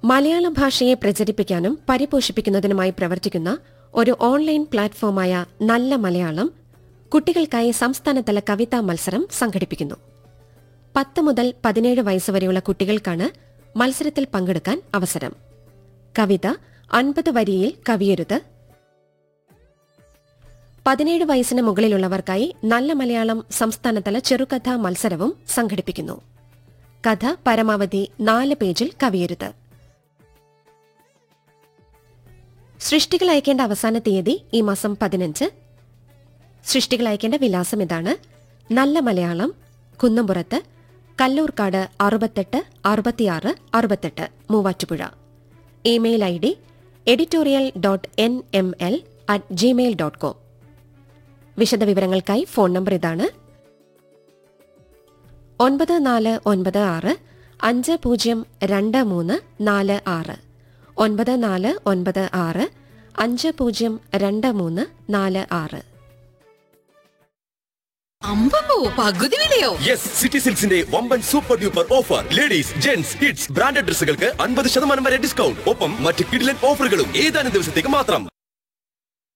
മലയാള ഭാഷയെ പ്രചരിപ്പിക്കാനും പരിപോഷിപ്പിക്കുന്നതിനുമായി പ്രവർത്തിക്കുന്ന ഒരു ഓൺലൈൻ പ്ലാറ്റ്ഫോമായ നല്ല മലയാളം കുട്ടികൾക്കായി സംസ്ഥാനതല കവിതാ മത്സരം സംഘടിപ്പിക്കുന്നു പത്ത് മുതൽ പതിനേഴ് വയസ്സുവരെയുള്ള കുട്ടികൾക്കാണ് മത്സരത്തിൽ പങ്കെടുക്കാൻ അവസരം കവിത അൻപത് വരിയിൽ കവിയരുത് പതിനേഴ് വയസ്സിന് മുകളിലുള്ളവർക്കായി നല്ല മലയാളം സംസ്ഥാനതല ചെറുകഥാ മത്സരവും സംഘടിപ്പിക്കുന്നു കഥ പരമാവധി നാല് പേജിൽ കവിയരുത് സൃഷ്ടികൾ അയക്കേണ്ട അവസാന തീയതി ഈ മാസം പതിനഞ്ച് സൃഷ്ടികൾ അയക്കേണ്ട വിലാസം ഇതാണ് നല്ല മലയാളം കുന്നംപുറത്ത് കല്ലൂർക്കാട് അറുപത്തെട്ട് അറുപത്തിയാറ് അറുപത്തെട്ട് Muvattupuzha email I D editorial dot N M L at gmail dot com വിശദവിവരങ്ങൾക്കായി ഫോൺ നമ്പർ ഇതാണ് ഒൻപത് നാല് ഒൻപത് ആറ് അഞ്ച് പൂജ്യം രണ്ട് മൂന്ന് നാല് ആറ് ഒൻപത് നാല് ഒൻപത് ആറ് അഞ്ച് പൂജ്യം രണ്ട് മൂന്ന് നാല് ആറ് അമ്പോ പകുതി വിലയോ യെസ് സിറ്റി സിൽക്സിന്റെ വമ്പൻ super duper offer ladies gents kids branded ഡ്രസ്സുകൾക്ക് അൻപത് ശതമാനം വരെ ഡിസ്കൗണ്ട് ഒപ്പം മറ്റ് കിഡിലൻ ഓഫറുകളും ഏതാനും ദിവസത്തേക്ക് മാത്രം